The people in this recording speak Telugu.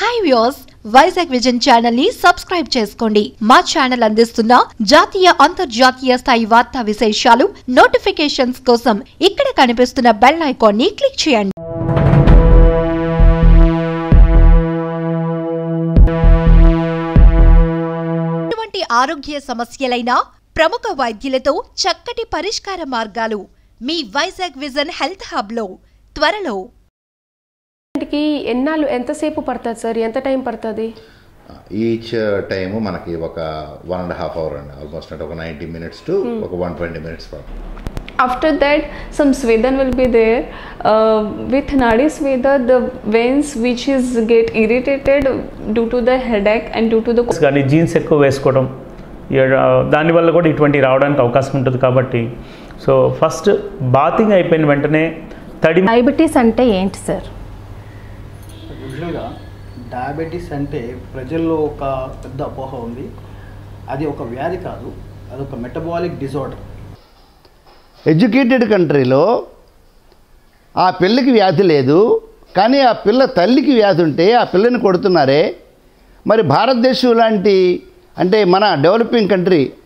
Hi views Vizag vision channel ని సబ్స్క్రైబ్ చేసుకోండి మా ఛానల్ అందిస్తున్న జాతీయ అంతర్జాతీయ స్థాయి వార్తా విశేషాలు నోటిఫికేషన్స్ కోసం ఇక్కడ కనిపిస్తున్న బెల్ ఐకాన్ ని క్లిక్ చేయండి ఎటువంటి ఆరోగ్య సమస్యలైనా ప్రముఖ వైద్యులతో చక్కటి పరిష్కార మార్గాలు మీ వైజాగ్ విజన్ హెల్త్ హబ్ లో త్వరలో కి ఎన్నాళ్ళు ఎంతసేపు పడుతుంది సార్ ఎంత టైం పడుతుంది ఈచ్ టైము మనకి ఒక వన్ అండ్ హాఫ్ అవర్ అండి ఆల్మోస్ట్ అంటే ఒక నైంటీ మినిట్స్ టు ఒక one twenty minutes After that, some Svedan will be there. Uh, with Nadi Sveda, the veins which is get irritated due to the headache and due to the కానీ జీన్స్ ఎక్కువ వేసుకోవడం ఇక దానివల్ల కూడా ఇటువంటి రావడానికి అవకాశం ఉంటుంది కాబట్టి సో ఫస్ట్ బాతింగ్ అయిపోయిన వెంటనే తడి డయాబెటీస్ అంటే ఏంటి సార్ యూజువల్గా డయాబెటీస్ అంటే ప్రజల్లో ఒక పెద్ద అపోహ ఉంది అది ఒక వ్యాధి కాదు అది ఒక మెటబాలిక్ డిజార్డర్ ఎడ్యుకేటెడ్ కంట్రీలో ఆ పిల్లకి వ్యాధి లేదు కానీ ఆ పిల్ల తల్లికి వ్యాధి ఉంటే ఆ పిల్లని కొడుతున్నారే మరి భారతదేశం లాంటి అంటే మన డెవలపింగ్ కంట్రీ